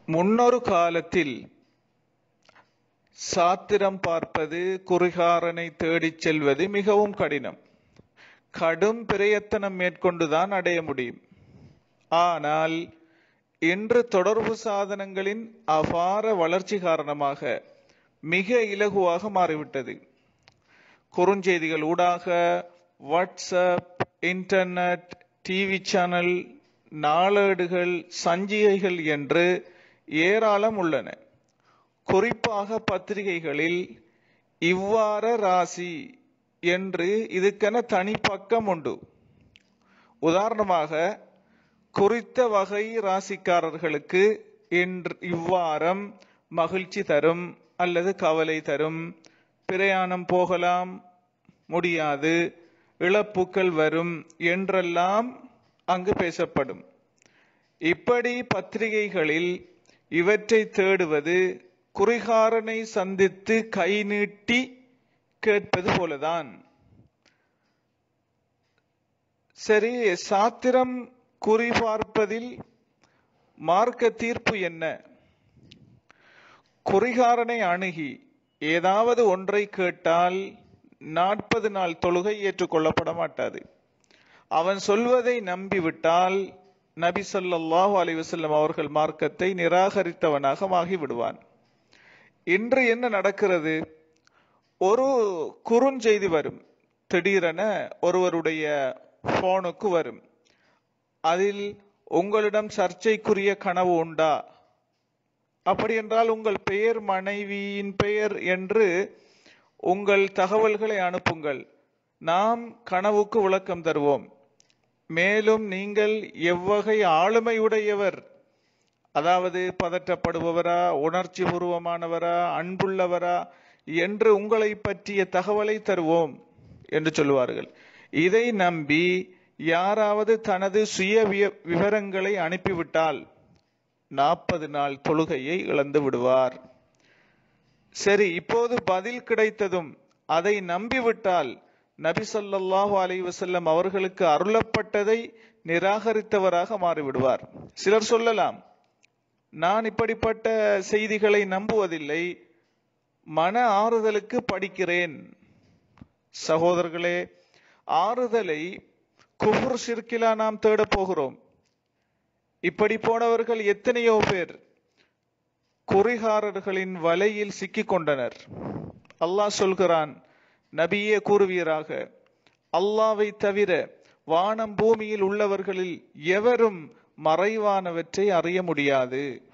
முன்னொரு காலத்தில் சாத்திரம் பார்ப்பது குறிகாரனை தேடிச் செல்வது மிகவும் கடினம் கடும் பிரயத்தனம் மேற்கொண்டுதான் அடைய முடியும் ஆனால் இன்று தொடர்பு சாதனங்களின் அபார வளர்ச்சி காரணமாக மிக இலகுவாக மாறிவிட்டது குறுஞ்செய்திகள் ஊடாக வாட்ஸ்அப் இன்டர்நெட் டிவி சேனல் நாளேடுகள் சஞ்சிகைகள் என்று ஏராளம் உள்ளன குறிப்பாக பத்திரிகைகளில் இவ்வாற ராசி என்று இதுக்கென தனி பக்கம் உண்டு உதாரணமாக குறித்த வகை ராசிக்காரர்களுக்கு இன்று இவ்வாரம் மகிழ்ச்சி தரும் அல்லது கவலை தரும் பிரயாணம் போகலாம் முடியாது இழப்புக்கள் வரும் என்றெல்லாம் அங்கு பேசப்படும் இப்படி பத்திரிகைகளில் இவற்றை தேடுவது குறிகாரனை சந்தித்து கை நீட்டி கேட்பது போலதான் சரி சாத்திரம் குறிபார்ப்பதில் மார்க்க தீர்ப்பு என்ன குறிகாரனை அணுகி ஏதாவது ஒன்றை கேட்டால் நாற்பது நாள் தொழுகை ஏற்றுக்கொள்ளப்பட மாட்டாது அவன் சொல்வதை நம்பிவிட்டால் நபி சொல்லாஹு அலைவசல்லம் அவர்கள் மார்க்கத்தை நிராகரித்தவனாக ஆகி விடுவான் இன்று என்ன நடக்கிறது ஒரு குறுஞ்செய்தி வரும் திடீரென ஒருவருடைய போனுக்கு வரும் அதில் உங்களிடம் சர்ச்சைக்குரிய கனவு உண்டா அப்படி என்றால் உங்கள் பெயர் மனைவியின் பெயர் என்று உங்கள் தகவல்களை அனுப்புங்கள் நாம் கனவுக்கு விளக்கம் தருவோம் மேலும் நீங்கள் எவ்வகை ஆளுமையுடையவர் அதாவது பதற்றப்படுபவரா உணர்ச்சி பூர்வமானவரா அன்புள்ளவரா என்று உங்களை பற்றிய தகவலை தருவோம் என்று சொல்லுவார்கள் இதை நம்பி யாராவது தனது சுய விவரங்களை அனுப்பிவிட்டால் நாற்பது நாள் தொழுகையை இழந்து விடுவார் சரி இப்போது பதில் கிடைத்ததும் அதை நம்பிவிட்டால் நபி சொல்லாஹு அலை வசல்லம் அவர்களுக்கு அருளப்பட்டதை நிராகரித்தவராக மாறிவிடுவார் சிலர் சொல்லலாம் நான் இப்படிப்பட்ட செய்திகளை நம்புவதில்லை மன ஆறுதலுக்கு படிக்கிறேன் சகோதரர்களே ஆறுதலை குஃபுர் ஷிர்கிலா நாம் தேடப் போகிறோம் இப்படி போனவர்கள் எத்தனையோ பேர் குறிகாரர்களின் வலையில் சிக்கிக் கொண்டனர் அல்லாஹ் சொல்கிறான் நபியே கூறுவீராக அல்லாவை தவிர வானம் பூமியில் உள்ளவர்களில் எவரும் மறைவானவற்றை அறிய முடியாது